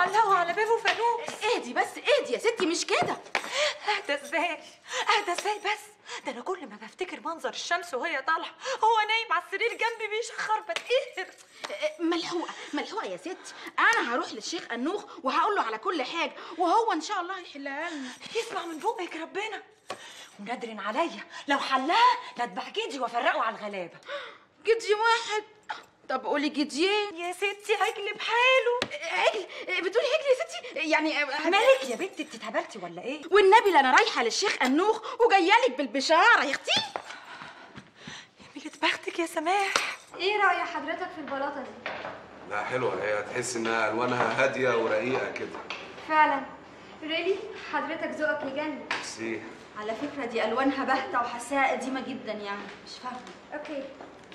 علقوا على باب وفانوس اهدي بس اهدي يا ستي مش كده اهدى ازاي اهدى ازاي بس ده انا كل ما بفتكر منظر الشمس وهي طالعه هو نايم على السرير جنبي بيشخر بتقهر ملحوقه ملحوقه يا ستي انا هروح للشيخ انوخ وهقول له على كل حاجه وهو ان شاء الله هيحلها لنا يسمع من بقك ربنا ونادرن عليا لو حلها لاتبع جدي وافرقه على الغلابه جدي واحد طب قولي جديين يا ستي عجل بحاله عجل بتقولي عجل يا ستي يعني مالك يا بنتي انت اتهبلتي ولا ايه والنبي لا انا رايحه للشيخ انوخ وجايه لك بالبشاره يا اختي يا بختك يا سماح ايه رأي حضرتك في البلاطة دي؟ لا حلوه هي تحس انها الوانها هاديه ورقيقه كده فعلا ريلي حضرتك ذوقك يجنن ميرسي على فكره دي الوانها باهته وحاساها قديمه جدا يعني مش فاهمه اوكي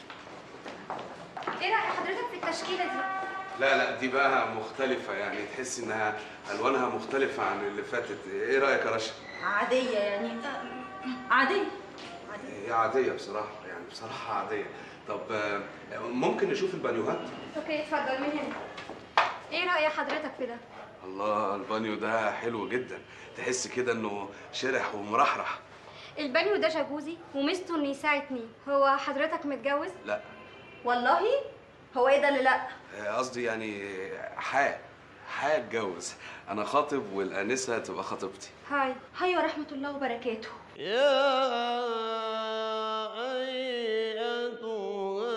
ايه رأي حضرتك في التشكيلة دي؟ لا لا دي بقى مختلفه يعني تحس انها الوانها مختلفه عن اللي فاتت ايه رايك يا رشا عاديه يعني عاديه هي عاديه بصراحه يعني بصراحه عاديه طب آه، ممكن نشوف البانيوهات اوكي اتفضل من هنا ايه رأي حضرتك في ده؟ الله البانيو ده حلو جدا تحس كده انه شرح ومرحرح البانيو ده جاكوزي وميزته انه يساعدني هو حضرتك متجوز؟ لا والله هو ايه ده اللي لا آه، قصدي يعني حا هتجوز انا خاطب والانسه تبقى خطيبتي هاي هاي ورحمه الله وبركاته يا أيتها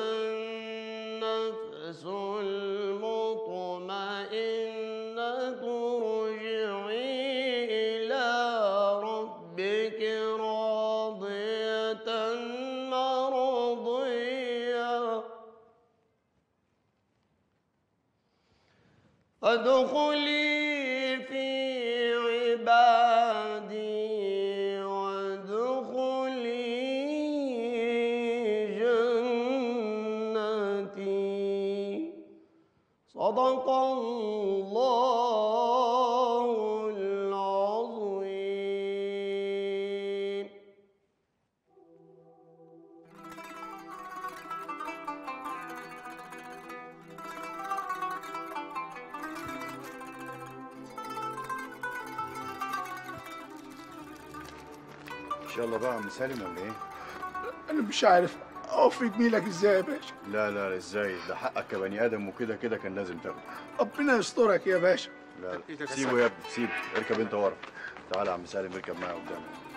النفس المطمئنة ارجعي إلى ربك راضية مرضية فادخلي في عبادي وادخلي جنتي صدق الله العظيم ان شاء الله بقى عم سالم ولا ايه؟ انا مش عارف اقف في جميلك ازاي يا باشا لا لا ازاي ده حقك كبني ادم وكده كده كان لازم تاخده ربنا يسترك يا باشا لا لا سيبه يا ابني سيبه اركب انت ورا تعالى يا عم سالم اركب معايا قدامي